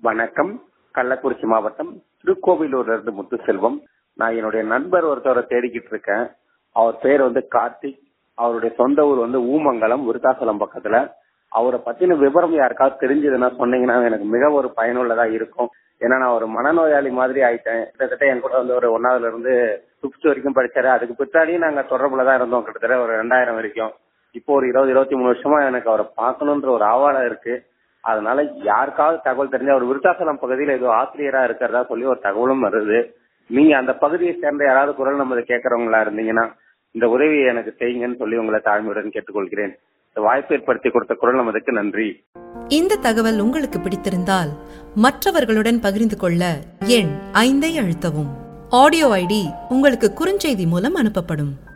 வணக்கம் கள்ளக்குறிச்சி மாவட்டம் திருக்கோவிலூர்ல இருந்து முத்துசெல்வம் நான் என்னுடைய நண்பர் ஒருத்தவரை தேடிக்கிட்டு இருக்கேன் அவர் பேர் வந்து கார்த்திக் அவருடைய சொந்த ஊர் வந்து ஊமங்கலம் விருத்தாசலம் பக்கத்துல அவரை பத்தின விவரம் யாருக்காவது தெரிஞ்சதுன்னா சொன்னீங்கன்னா எனக்கு மிக ஒரு பயனுள்ளதா இருக்கும் ஏன்னா நான் ஒரு மனநோயாளி மாதிரி ஆயிட்டேன் கிட்டத்தட்ட என் கூட வந்து ஒரு ஒன்னாவதுல இருந்து பிப்த் வரைக்கும் படிச்சாரு அதுக்கு பின்னாடியும் நாங்க தொடர்புல தான் இருந்தோம் கிட்டத்தட்ட ஒரு ரெண்டாயிரம் வரைக்கும் இப்போ ஒரு இருபது இருபத்தி மூணு வருஷமா எனக்கு அவரை பார்க்கணுன்ற ஒரு ஆவலம் இருக்கு அதனால யாருக்காவது தகவல் தெரிஞ்ச அவர் விருத்தாசலம் பகுதியில் ஏதோ ஆசிரியரா இருக்கிறதா சொல்லி ஒரு தகவலும் வருது நீங்க அந்த பகுதியை சேர்ந்த யாராவது குரல் நம்ம கேட்கறவங்களா இருந்தீங்கன்னா இந்த உதவியை எனக்கு செய்யுங்கன்னு சொல்லி உங்களை தாழ்மையுடன் கேட்டுக்கொள்கிறேன் இந்த வாய்ப்பு ஏற்படுத்தி கொடுத்த குரல் நமதுக்கு நன்றி இந்த தகவல் உங்களுக்கு பிடித்திருந்தால் மற்றவர்களுடன் பகிர்ந்து கொள்ள எண் ஐந்தை அழுத்தவும் ஆடியோ ஐடி உங்களுக்கு குறுஞ்செய்தி மூலம் அனுப்பப்படும்